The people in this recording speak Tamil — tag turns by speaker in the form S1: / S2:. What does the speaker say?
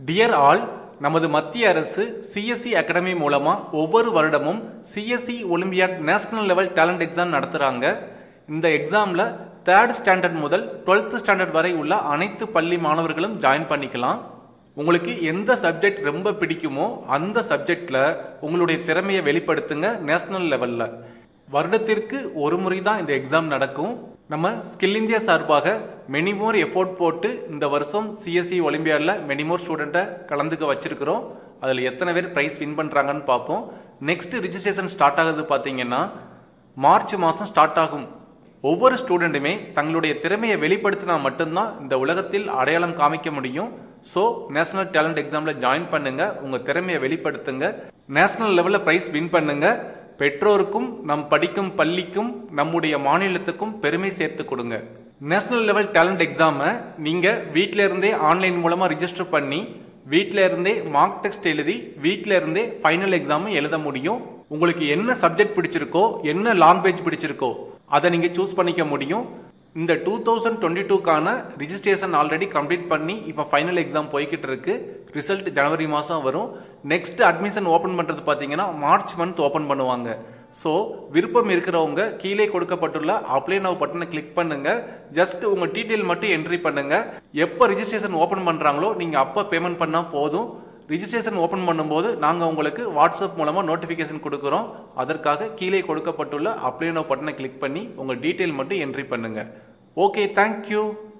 S1: டியர் ஆல் நமது மத்திய அரசு சிஎஸ்சி அகாடமி மூலமா ஒவ்வொரு வருடமும் CSC olympiad national level talent exam நடத்துறாங்க இந்த எக்ஸாம்ல தேர்ட் ஸ்டாண்டர்ட் முதல் 12th ஸ்டாண்டர்ட் வரை உள்ள அனைத்து பள்ளி மாணவர்களும் ஜாயின் பண்ணிக்கலாம் உங்களுக்கு எந்த சப்ஜெக்ட் ரொம்ப பிடிக்குமோ அந்த சப்ஜெக்ட்ல உங்களுடைய திறமையை வெளிப்படுத்துங்க நேஷனல் லெவல்ல வருடத்திற்கு ஒரு முறை தான் இந்த எக்ஸாம் நடக்கும் நம்ம ஸ்கில் இந்தியா சார்பாக மெனிமோர் எஃபோர்ட் போட்டு இந்த வருஷம் சிஎஸ்சி ஒலிம்பியாடில் மெனிமோர் ஸ்டூடெண்ட்டை கலந்துக்க வச்சிருக்கிறோம் அதில் எத்தனை பேர் ப்ரைஸ் வின் பண்ணுறாங்கன்னு பார்ப்போம் நெக்ஸ்ட் ரிஜிஸ்ட்ரேஷன் ஸ்டார்ட் ஆகுது பார்த்தீங்கன்னா மார்ச் மாதம் ஸ்டார்ட் ஆகும் ஒவ்வொரு ஸ்டூடெண்ட்டுமே தங்களுடைய திறமையை வெளிப்படுத்தினா மட்டும்தான் இந்த உலகத்தில் அடையாளம் காமிக்க முடியும் ஸோ நேஷனல் டேலண்ட் எக்ஸாமில் ஜாயின் பண்ணுங்க உங்கள் திறமையை வெளிப்படுத்துங்க நேஷனல் லெவலில் ப்ரைஸ் வின் பண்ணுங்க பெற்றோருக்கும் நம் படிக்கும் பள்ளிக்கும் நம்முடைய மாநிலத்துக்கும் பெருமை சேர்த்து கொடுங்க நேஷனல் லெவல் டேலண்ட் எக்ஸாமை நீங்கள் வீட்டில இருந்தே ஆன்லைன் மூலமாக ரிஜிஸ்டர் பண்ணி வீட்டில இருந்தே மார்க் டெஸ்ட் எழுதி வீட்டில இருந்தே ஃபைனல் எக்ஸாமும் எழுத முடியும் உங்களுக்கு என்ன சப்ஜெக்ட் பிடிச்சிருக்கோ என்ன லாங்குவேஜ் பிடிச்சிருக்கோ அதை நீங்கள் சூஸ் பண்ணிக்க முடியும் இந்த டூ தௌசண்ட் டுவெண்ட்டி டூக்கான ரிஜிஸ்ட்ரேஷன் ஆல்ரெடி கம்ப்ளீட் பண்ணி இப்போ ஃபைனல் எக்ஸாம் போய்கிட்டு இருக்கு ரிசல்ட் ஜனவரி மாதம் வரும் நெக்ஸ்ட் அட்மிஷன் ஓப்பன் பண்ணுறது பார்த்தீங்கன்னா மார்ச் மந்த் ஓப்பன் பண்ணுவாங்க ஸோ விருப்பம் இருக்கிறவங்க கீழே கொடுக்கப்பட்டுள்ள அப்ளை நவ் பட்டனை கிளிக் பண்ணுங்க ஜஸ்ட் உங்க டீட்டெயில் மட்டும் என்ட்ரி பண்ணுங்க எப்போ ரிஜிஸ்ட்ரேஷன் ஓப்பன் பண்றாங்களோ நீங்க அப்போ பேமெண்ட் பண்ணா போதும் ரிஜிஸ்ட்ரேஷன் ஓப்பன் பண்ணும்போது நாங்கள் உங்களுக்கு வாட்ஸ்அப் மூலமாக நோட்டிஃபிகேஷன் கொடுக்குறோம் அதற்காக கீழே கொடுக்கப்பட்டுள்ள அப்ளை நோ பட்டனை கிளிக் பண்ணி உங்கள் டீட்டெயில் மட்டும் என்ட்ரி பண்ணுங்க ஓகே தேங்க்யூ